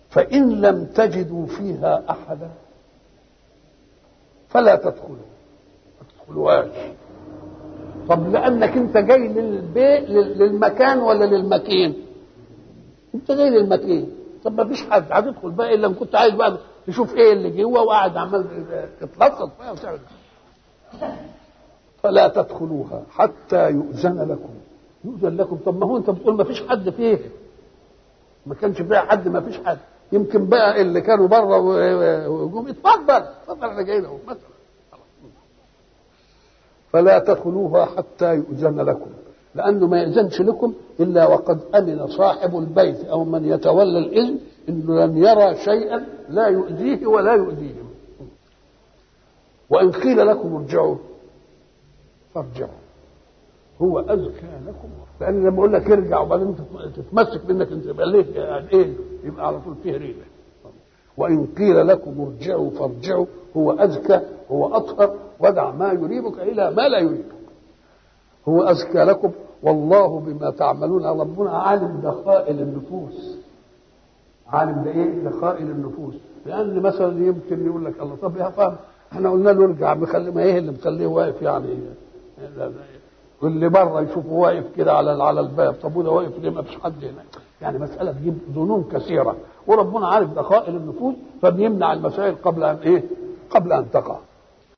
فإن لم تجدوا فيها أحدا فلا تدخلوا ما تدخلوهاش طب لأنك أنت جاي للبيت للمكان ولا للمكين؟ أنت جاي للمكين طب ما فيش حد هتدخل بقى إلا إن كنت عايز بقى تشوف إيه اللي جوه وقاعد عمال تتلصص بقى وتعمل فلا تدخلوها حتى يؤذن لكم يؤذن لكم طب ما هو انت بتقول ما فيش حد فيه ما كانش فيها حد ما فيش حد يمكن بقى اللي كانوا بره وجم اتفضل اتفضل احنا جايين اهو مثلا فلا تدخلوها حتى يؤذن لكم لانه ما يأذنش لكم الا وقد امن صاحب البيت او من يتولى الاذن انه لن يرى شيئا لا يؤذيه ولا يؤذيهم وان قيل لكم ارجعوا فارجعوا هو ازكى لكم لان لما اقول لك ارجع وبعدين تتمسك بانك انت يبقى ليه يعني ايه يبقى على طول فيه ريبه وان قيل لكم ارجعوا فارجعوا هو ازكى هو اطهر ودع ما يريبك الى ما لا يريبك هو ازكى لكم والله بما تعملون ربنا عالم دخائل النفوس عالم ده ايه دخائل النفوس لان مثلا يمكن يقول لك الله طب يا فاهم احنا قلنا له ارجع مخلي ما ايه اللي مخليه واقف يعني واللي بره يشوفه واقف كده على على الباب طب وده واقف ليه ما فيش حد هنا يعني مساله تجيب ظنون كثيره وربنا عارف دخائل النفوس فبيمنع المسائل قبل ان ايه قبل ان تقع